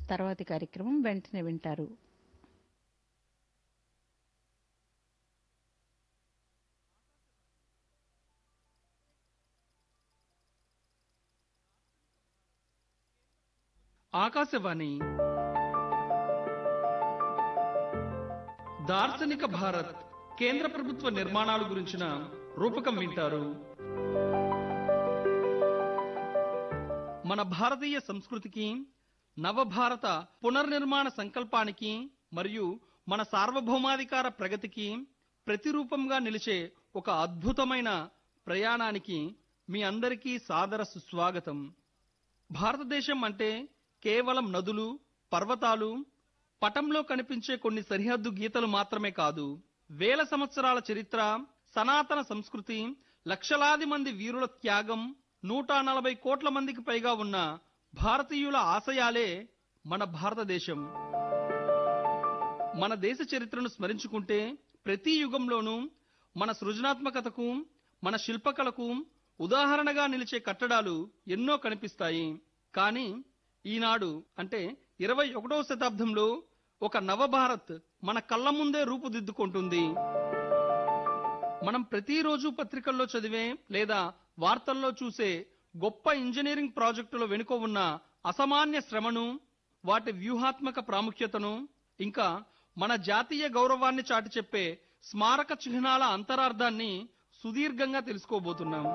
తర్వాతి కార్యక్రమం వెంటనే వింటారు ఆకాశవాణి దార్శనిక భారత్ కేంద్ర ప్రభుత్వ నిర్మాణాల గురించిన రూపకం వింటారు మన భారతీయ సంస్కృతికి నవభారత పునర్నిర్మాణ సంకల్పానికి మరియు మన సార్వభౌమాధికార ప్రగతికి ప్రతిరూపంగా నిలిచే ఒక అద్భుతమైన ప్రయాణానికి మీ అందరికీ సాదర సుస్వాగతం భారతదేశం అంటే కేవలం నదులు పర్వతాలు పటంలో కనిపించే కొన్ని సరిహద్దు గీతలు మాత్రమే కాదు వేల సంవత్సరాల చరిత్ర సనాతన సంస్కృతి లక్షలాది మంది వీరుల త్యాగం నూట నలభై కోట్ల మందికి పైగా ఉన్న భారతీయుల ఆశయాలే మన భారతదేశం మన దేశ చరిత్రను స్మరించుకుంటే ప్రతి యుగంలోనూ మన సృజనాత్మకతకు మన శిల్పకళకు ఉదాహరణగా నిలిచే కట్టడాలు ఎన్నో కనిపిస్తాయి కానీ ఈనాడు అంటే ఇరవై ఒకటవ శతాబ్దంలో ఒక నవభారత్ మన కళ్ళ ముందే రూపుదిద్దుకుంటుంది మనం ప్రతిరోజు పత్రికల్లో చదివే లేదా వార్తల్లో చూసే గొప్ప ఇంజనీరింగ్ ప్రాజెక్టుల వెనుక ఉన్న అసామాన్య శ్రమను వాటి వ్యూహాత్మక ప్రాముఖ్యతను ఇంకా మన జాతీయ గౌరవాన్ని చాటి చెప్పే స్మారక చిహ్నాల అంతరార్థాన్ని సుదీర్ఘంగా తెలుసుకోబోతున్నాం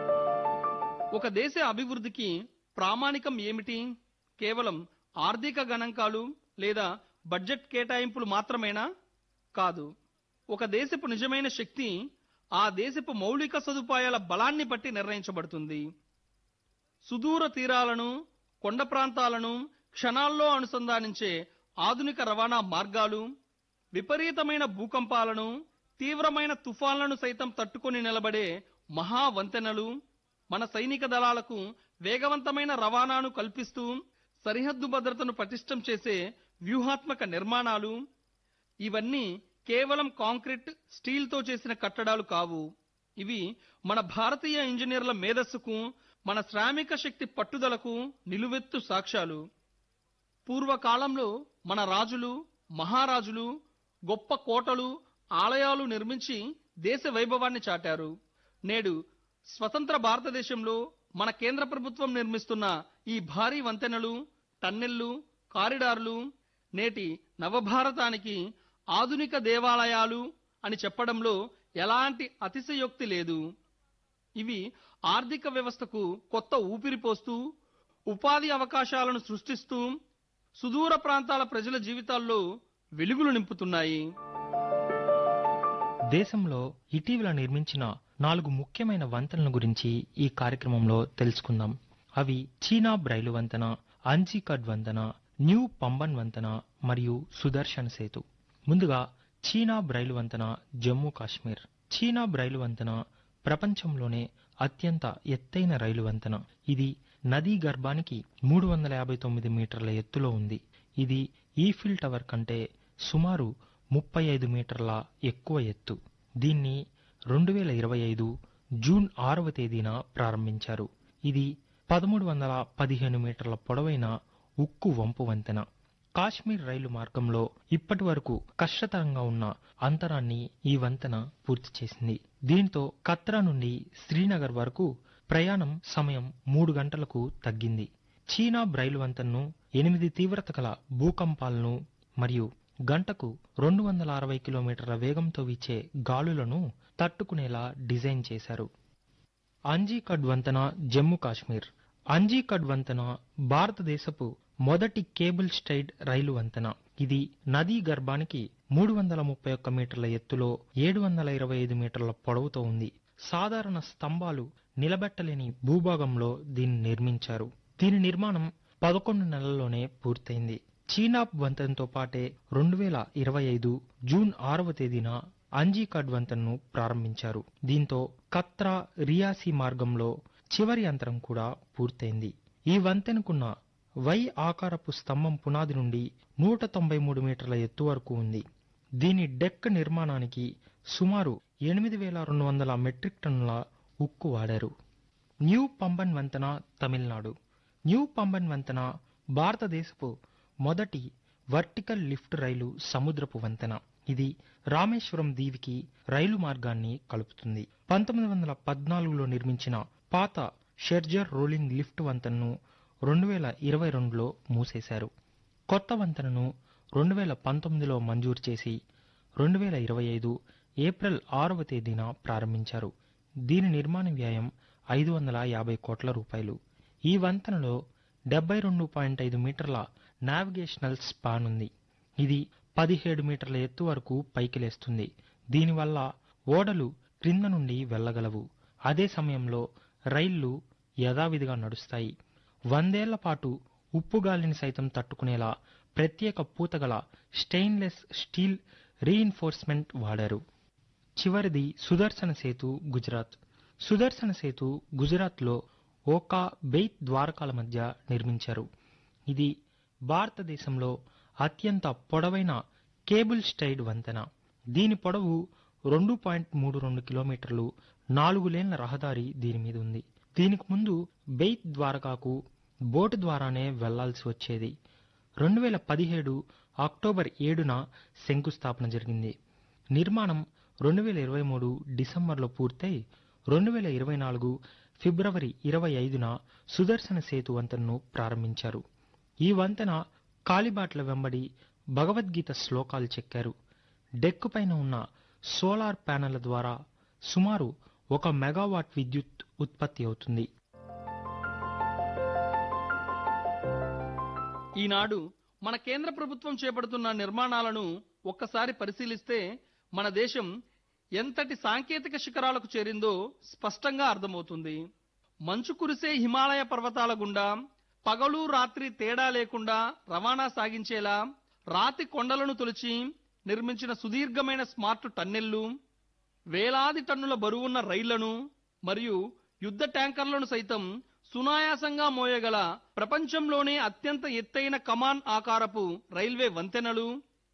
ఒక దేశ అభివృద్ధికి ప్రామాణికం ఏమిటి కేవలం ఆర్థిక గణాంకాలు లేదా బడ్జెట్ కేటాయింపులు మాత్రమేనా కాదు ఒక దేశపు నిజమైన శక్తి ఆ దేశపు మౌలిక సదుపాయాల బలాన్ని బట్టి నిర్ణయించబడుతుంది సుదూర తీరాలను కొండ ప్రాంతాలను క్షణాల్లో అనుసంధానించే ఆధునిక రవాణా మార్గాలు విపరీతమైన భూకంపాలను తీవ్రమైన తుఫాన్లను సైతం తట్టుకొని నిలబడే మహా వంతెనలు మన సైనిక దళాలకు వేగవంతమైన రవాణాను కల్పిస్తూ సరిహద్దు భద్రతను పటిష్టం చేసే వ్యూహాత్మక నిర్మాణాలు ఇవన్నీ కేవలం కాంక్రీట్ స్టీల్తో చేసిన కట్టడాలు కావు ఇవి మన భారతీయ ఇంజనీర్ల మేధస్సుకు మన శ్రామిక శక్తి పట్టుదలకు నిలువెత్తు సాక్ష్యాలు పూర్వకాలంలో మన రాజులు మహారాజులు గొప్ప కోటలు ఆలయాలు నిర్మించి దేశ వైభవాన్ని చాటారు నేడు స్వతంత్ర భారతదేశంలో మన కేంద్ర ప్రభుత్వం నిర్మిస్తున్న ఈ భారీ వంతెనలు టన్నెళ్లు కారిడార్లు నేటి నవభారతానికి ఆధునిక దేవాలయాలు అని చెప్పడంలో ఎలాంటి అతిశయోక్తి లేదు ఇవి ఆర్థిక వ్యవస్థకు కొత్త ఊపిరి పోస్తూ ఉపాధి అవకాశాలను సృష్టిస్తూ సుదూర ప్రాంతాల ప్రజల జీవితాల్లో వెలుగులు నింపుతున్నాయి దేశంలో ఇటీవల నిర్మించిన నాలుగు ముఖ్యమైన వంతెనల గురించి ఈ కార్యక్రమంలో తెలుసుకుందాం అవి చీనాబ్ రైలు వంతెన అంజీకడ్ వంతెన న్యూ పంబన్ వంతెన మరియు సుదర్శన్ సేతు ముందుగా చీనాబ్ రైలు వంతెన జమ్మూ కాశ్మీర్ చీనాబ్ రైలు వంతెన ప్రపంచంలోనే అత్యంత ఎత్తైన రైలు వంతెన ఇది నదీ గర్భానికి మూడు వందల యాభై తొమ్మిది మీటర్ల ఎత్తులో ఉంది ఇది ఈఫిల్ టవర్ కంటే సుమారు ముప్పై ఐదు మీటర్ల ఎక్కువ ఎత్తు దీన్ని రెండు వేల ఇరవై ఐదు జూన్ ఆరవ తేదీన ప్రారంభించారు ఇది పదమూడు వందల పదిహేను మీటర్ల పొడవైన ఉక్కు వంపు వంతెన కాశ్మీర్ రైలు మార్గంలో ఇప్పటి వరకు కష్టతరంగా ఉన్న అంతరాన్ని ఈ వంతెన పూర్తి చేసింది దీంతో కత్రా నుండి శ్రీనగర్ వరకు ప్రయాణం సమయం మూడు గంటలకు తగ్గింది చీనా రైలు వంతెనను ఎనిమిది తీవ్రత గల భూకంపాలను మరియు గంటకు రెండు వందల అరవై కిలోమీటర్ల వేగంతో వీచే గాలులను తట్టుకునేలా డిజైన్ చేశారు అంజీకడ్ వంతెన జమ్మూ కాశ్మీర్ అంజీకడ్ వంతెన భారతదేశపు మొదటి కేబుల్ స్టైడ్ రైలు వంతెన ఇది నదీ గర్భానికి మూడు వందల ముప్పై ఒక్క మీటర్ల ఎత్తులో ఏడు వందల ఇరవై ఐదు మీటర్ల పొడవుతో ఉంది సాధారణ స్తంభాలు నిలబెట్టలేని భూభాగంలో దీన్ని నిర్మించారు దీని నిర్మాణం పదకొండు నెలల్లోనే పూర్తయింది చీనాబ్ వంతెనతో పాటే రెండు వేల ఇరవై ఐదు జూన్ ఆరవ తేదీన అంజీకడ్ వంతెనను ప్రారంభించారు దీంతో కత్రా రియాసీ మార్గంలో చివరి అంతరం కూడా పూర్తయింది ఈ వంతెనకున్న వై ఆకారపు స్తంభం పునాది నుండి నూట తొంభై మూడు మీటర్ల ఎత్తు వరకు ఉంది దీని డెక్ నిర్మాణానికి సుమారు ఎనిమిది వేల రెండు వందల మెట్రిక్ టన్నుల ఉక్కు వాడారు న్యూ పంబన్ వంతెన తమిళనాడు న్యూ పంబన్ వంతెన భారతదేశపు మొదటి వర్టికల్ లిఫ్ట్ రైలు సముద్రపు వంతెన ఇది రామేశ్వరం దీవికి రైలు మార్గాన్ని కలుపుతుంది పంతొమ్మిది వందల పద్నాలుగులో నిర్మించిన పాత షెర్జర్ రోలింగ్ లిఫ్ట్ వంతెనను రెండు వేల ఇరవై రెండులో మూసేశారు కొత్త వంతెనను రెండు వేల పంతొమ్మిదిలో మంజూరు చేసి రెండు వేల ఇరవై ఐదు ఏప్రిల్ ఆరవ తేదీన ప్రారంభించారు దీని నిర్మాణ వ్యయం ఐదు వందల యాభై కోట్ల రూపాయలు ఈ వంతెనలో డెబ్బై రెండు పాయింట్ ఐదు మీటర్ల నావిగేషనల్ స్పాన్ ఉంది ఇది పదిహేడు మీటర్ల ఎత్తు వరకు పైకి లేస్తుంది దీనివల్ల ఓడలు క్రింద నుండి వెళ్ళగలవు అదే సమయంలో రైళ్లు యథావిధిగా నడుస్తాయి వందేళ్ల పాటు ఉప్పు గాలిని సైతం తట్టుకునేలా ప్రత్యేక పూతగల స్టెయిన్లెస్ స్టీల్ రీఇన్ఫోర్స్మెంట్ వాడారు చివరిది సుదర్శన సేతు గుజరాత్ సుదర్శన సేతు గుజరాత్లో ఓకా బెయిత్ ద్వారకాల మధ్య నిర్మించారు ఇది భారతదేశంలో అత్యంత పొడవైన కేబుల్ స్టైడ్ వంతెన దీని పొడవు రెండు పాయింట్ మూడు రెండు కిలోమీటర్లు నాలుగు లేన్ల రహదారి దీని మీద ఉంది దీనికి ముందు బెయిత్ ద్వారకాకు బోటు ద్వారానే వెళ్లాల్సి వచ్చేది రెండు వేల పదిహేడు అక్టోబర్ ఏడున శంకుస్థాపన జరిగింది నిర్మాణం రెండు వేల ఇరవై మూడు డిసెంబర్లో పూర్తయి రెండు వేల ఇరవై నాలుగు ఫిబ్రవరి ఇరవై ఐదున సుదర్శన సేతు వంతెనను ప్రారంభించారు ఈ వంతెన కాలిబాట్ల వెంబడి భగవద్గీత శ్లోకాలు చెక్కారు డెక్కు పైన ఉన్న సోలార్ ప్యానెళ్ల ద్వారా సుమారు ఒక మెగావాట్ విద్యుత్ ఉత్పత్తి అవుతుంది ఈనాడు మన కేంద్ర ప్రభుత్వం చేపడుతున్న నిర్మాణాలను ఒక్కసారి పరిశీలిస్తే మన దేశం ఎంతటి సాంకేతిక శిఖరాలకు చేరిందో స్పష్టంగా అర్థమవుతుంది మంచు కురిసే హిమాలయ పర్వతాల గుండా పగలు రాత్రి తేడా లేకుండా రవాణా సాగించేలా రాతి కొండలను తొలిచి నిర్మించిన సుదీర్ఘమైన స్మార్ట్ టన్నెళ్లు వేలాది టన్నుల బరువున్న రైళ్లను మరియు యుద్ధ ట్యాంకర్లను సైతం సునాయాసంగా మోయగల ప్రపంచంలోనే అత్యంత ఎత్తైన కమాన్ ఆకారపు రైల్వే వంతెనలు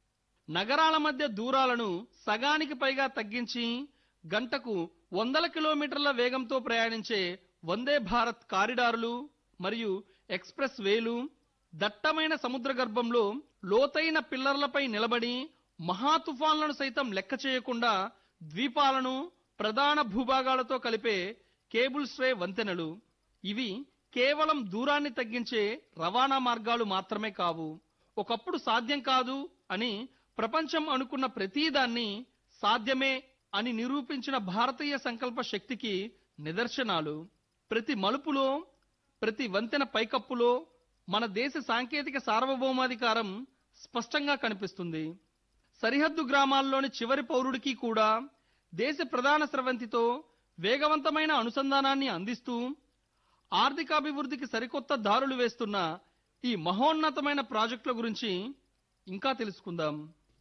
నగరాల మధ్య దూరాలను సగానికి పైగా తగ్గించి గంటకు వందల కిలోమీటర్ల వేగంతో ప్రయాణించే వందే భారత్ కారిడార్లు మరియు ఎక్స్ప్రెస్ వేలు దట్టమైన సముద్ర గర్భంలో లోతైన పిల్లర్లపై నిలబడి మహా తుఫాన్లను సైతం లెక్క చేయకుండా ద్వీపాలను ప్రధాన భూభాగాలతో కలిపే కేబుల్ స్ట్రే వంతెనలు ఇవి కేవలం దూరాన్ని తగ్గించే రవాణా మార్గాలు మాత్రమే కావు ఒకప్పుడు సాధ్యం కాదు అని ప్రపంచం అనుకున్న ప్రతిదాన్ని సాధ్యమే అని నిరూపించిన భారతీయ సంకల్ప శక్తికి నిదర్శనాలు ప్రతి మలుపులో ప్రతి వంతెన పైకప్పులో మన దేశ సాంకేతిక సార్వభౌమాధికారం స్పష్టంగా కనిపిస్తుంది సరిహద్దు గ్రామాల్లోని చివరి పౌరుడికి కూడా దేశ ప్రధాన స్రవంతితో వేగవంతమైన అనుసంధానాన్ని అందిస్తూ ఆర్థికాభివృద్ధికి సరికొత్త దారులు వేస్తున్న ఈ మహోన్నతమైన ప్రాజెక్టుల గురించి ఇంకా తెలుసుకుందాం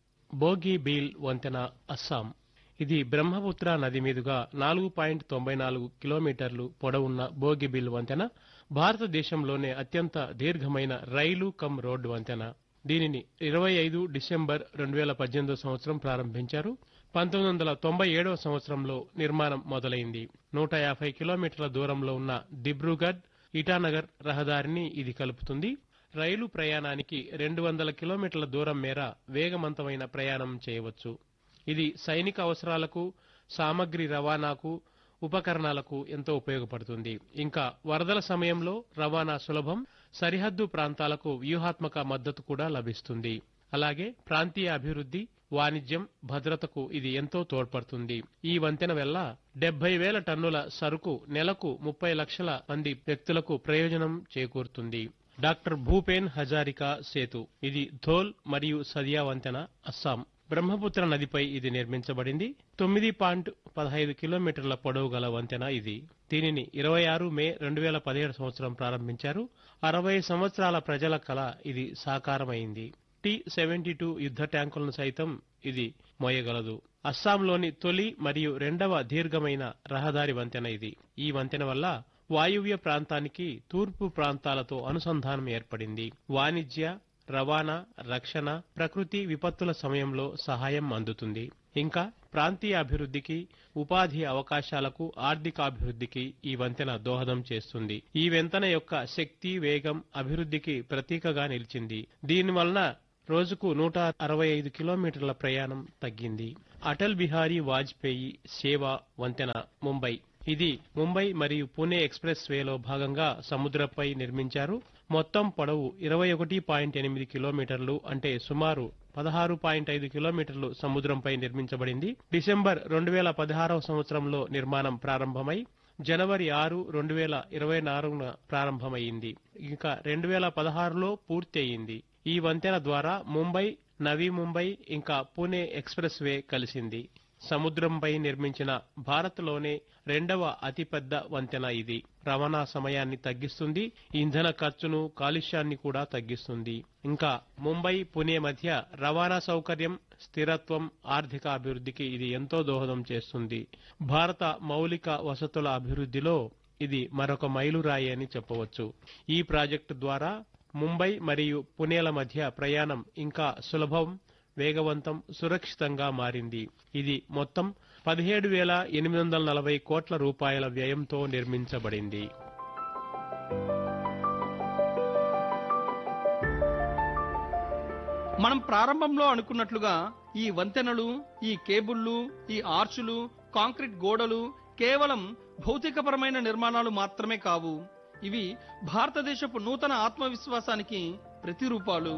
బోగి బీల్ వంతెన అస్సాం ఇది బ్రహ్మపుత్ర నది మీదుగా నాలుగు పాయింట్ తొంభై నాలుగు కిలోమీటర్లు పొడవున్న బోగిబిల్ వంతెన భారతదేశంలోనే అత్యంత దీర్ఘమైన రైలు కమ్ రోడ్డు వంతెన దీనిని ఇరవై ఐదు డిసెంబర్ రెండు వేల పద్దెనిమిదో సంవత్సరం ప్రారంభించారు పంతొమ్మిది వందల తొంభై ఏడవ సంవత్సరంలో నిర్మాణం మొదలైంది నూట యాభై కిలోమీటర్ల దూరంలో ఉన్న దిబ్రూగఢ్ ఇటానగర్ రహదారిని ఇది కలుపుతుంది రైలు ప్రయాణానికి రెండు వందల కిలోమీటర్ల దూరం మేర వేగవంతమైన ప్రయాణం చేయవచ్చు ఇది సైనిక అవసరాలకు సామగ్రి రవాణాకు ఉపకరణాలకు ఎంతో ఉపయోగపడుతుంది ఇంకా వరదల సమయంలో రవాణా సులభం సరిహద్దు ప్రాంతాలకు వ్యూహాత్మక మద్దతు కూడా లభిస్తుంది అలాగే ప్రాంతీయ అభివృద్ధి వాణిజ్యం భద్రతకు ఇది ఎంతో తోడ్పడుతుంది ఈ వంతెన వల్ల డెబ్బై వేల టన్నుల సరుకు నెలకు ముప్పై లక్షల మంది వ్యక్తులకు ప్రయోజనం చేకూరుతుంది డాక్టర్ భూపేన్ హజారికా సేతు ఇది ధోల్ మరియు సదియా వంతెన అస్సాం బ్రహ్మపుత్ర నదిపై ఇది నిర్మించబడింది తొమ్మిది పాయింట్ పదహైదు కిలోమీటర్ల పొడవు గల వంతెన ఇది దీనిని ఇరవై ఆరు మే రెండు వేల పదిహేడు సంవత్సరం ప్రారంభించారు అరవై సంవత్సరాల ప్రజల కళ ఇది సాకారమైంది టీ సెవెంటీ టూ యుద్ధ ట్యాంకులను సైతం ఇది మోయగలదు అస్సాంలోని తొలి మరియు రెండవ దీర్ఘమైన రహదారి వంతెన ఇది ఈ వంతెన వల్ల వాయువ్య ప్రాంతానికి తూర్పు ప్రాంతాలతో అనుసంధానం ఏర్పడింది వాణిజ్య రవాణా రక్షణ ప్రకృతి విపత్తుల సమయంలో సహాయం అందుతుంది ఇంకా ప్రాంతీయ అభివృద్ధికి ఉపాధి అవకాశాలకు ఆర్థికాభివృద్ధికి ఈ వంతెన దోహదం చేస్తుంది ఈ వంతెన యొక్క శక్తి వేగం అభివృద్ధికి ప్రతీకగా నిలిచింది దీనివలన రోజుకు నూట అరవై ఐదు కిలోమీటర్ల ప్రయాణం తగ్గింది అటల్ బిహారీ వాజ్పేయి సేవా వంతెన ముంబై ఇది ముంబై మరియు పూణే ఎక్స్ప్రెస్ వేలో భాగంగా సముద్రంపై నిర్మించారు మొత్తం పొడవు ఇరవై ఒకటి పాయింట్ ఎనిమిది కిలోమీటర్లు అంటే సుమారు పదహారు పాయింట్ ఐదు కిలోమీటర్లు సముద్రంపై నిర్మించబడింది డిసెంబర్ రెండు వేల పదహారవ సంవత్సరంలో నిర్మాణం ప్రారంభమై జనవరి ఆరు రెండు వేల ఇరవై నాలుగున ప్రారంభమైంది ఇంకా రెండు వేల పదహారులో పూర్తి అయింది ఈ వంతెన ద్వారా ముంబై నవీ ముంబై ఇంకా పూణే ఎక్స్ప్రెస్ వే కలిసింది సముద్రంపై నిర్మించిన భారత్లోనే రెండవ అతిపెద్ద వంతెన ఇది రవాణా సమయాన్ని తగ్గిస్తుంది ఇంధన ఖర్చును కాలుష్యాన్ని కూడా తగ్గిస్తుంది ఇంకా ముంబై పుణే మధ్య రవాణా సౌకర్యం స్థిరత్వం ఆర్థిక అభివృద్ధికి ఇది ఎంతో దోహదం చేస్తుంది భారత మౌలిక వసతుల అభివృద్ధిలో ఇది మరొక మైలురాయి అని చెప్పవచ్చు ఈ ప్రాజెక్టు ద్వారా ముంబై మరియు పుణేల మధ్య ప్రయాణం ఇంకా సులభం వేగవంతం సురక్షితంగా మారింది ఇది మొత్తం పదిహేడు వేల ఎనిమిది వందల నలభై కోట్ల రూపాయల వ్యయంతో నిర్మించబడింది మనం ప్రారంభంలో అనుకున్నట్లుగా ఈ వంతెనలు ఈ కేబుళ్లు ఈ ఆర్చులు కాంక్రీట్ గోడలు కేవలం భౌతికపరమైన నిర్మాణాలు మాత్రమే కావు ఇవి భారతదేశపు నూతన ఆత్మవిశ్వాసానికి ప్రతిరూపాలు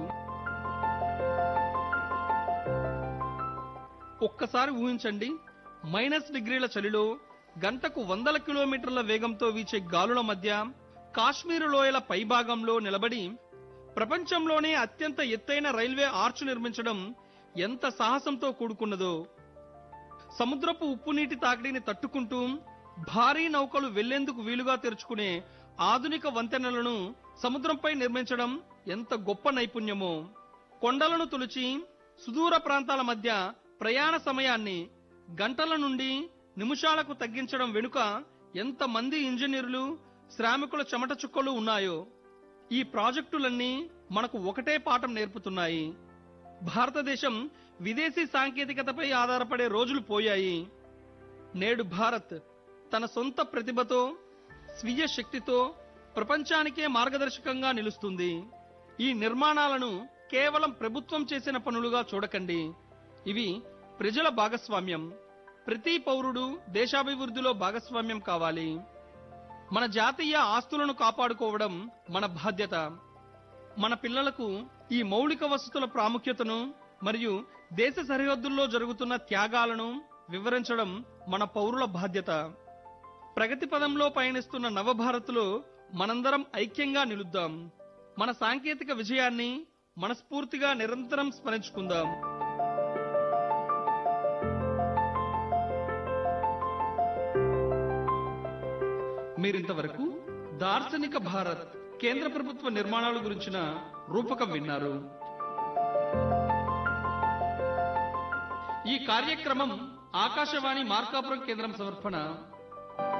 ఒక్కసారి ఊహించండి మైనస్ డిగ్రీల చలిలో గంటకు వందల కిలోమీటర్ల వేగంతో వీచే గాలుల మధ్య కాశ్మీరు లోయల పైభాగంలో నిలబడి ప్రపంచంలోనే అత్యంత ఎత్తైన రైల్వే ఆర్చ్ నిర్మించడం ఎంత సాహసంతో కూడుకున్నదో సముద్రపు ఉప్పు నీటి తాకిడిని తట్టుకుంటూ భారీ నౌకలు వెళ్లేందుకు వీలుగా తెరుచుకునే ఆధునిక వంతెనలను సముద్రంపై నిర్మించడం ఎంత గొప్ప నైపుణ్యమో కొండలను తొలిచి సుదూర ప్రాంతాల మధ్య ప్రయాణ సమయాన్ని గంటల నుండి నిమిషాలకు తగ్గించడం వెనుక ఎంతమంది ఇంజనీర్లు శ్రామికుల చెమట చుక్కలు ఉన్నాయో ఈ ప్రాజెక్టులన్నీ మనకు ఒకటే పాఠం నేర్పుతున్నాయి భారతదేశం విదేశీ సాంకేతికతపై ఆధారపడే రోజులు పోయాయి నేడు భారత్ తన సొంత ప్రతిభతో స్వీయ శక్తితో ప్రపంచానికే మార్గదర్శకంగా నిలుస్తుంది ఈ నిర్మాణాలను కేవలం ప్రభుత్వం చేసిన పనులుగా చూడకండి ఇవి ప్రజల భాగస్వామ్యం ప్రతి పౌరుడు దేశాభివృద్ధిలో భాగస్వామ్యం కావాలి మన జాతీయ ఆస్తులను కాపాడుకోవడం మన బాధ్యత మన పిల్లలకు ఈ మౌలిక వసతుల ప్రాముఖ్యతను మరియు దేశ సరిహద్దుల్లో జరుగుతున్న త్యాగాలను వివరించడం మన పౌరుల బాధ్యత ప్రగతి పదంలో పయనిస్తున్న నవభారత్లో మనందరం ఐక్యంగా నిలుద్దాం మన సాంకేతిక విజయాన్ని మనస్ఫూర్తిగా నిరంతరం స్మరించుకుందాం మీరింతవరకు దార్శనిక భారత్ కేంద్ర ప్రభుత్వ నిర్మాణాల గురించిన రూపకం విన్నారు ఈ కార్యక్రమం ఆకాశవాణి మార్కాపురం కేంద్రం సమర్పణ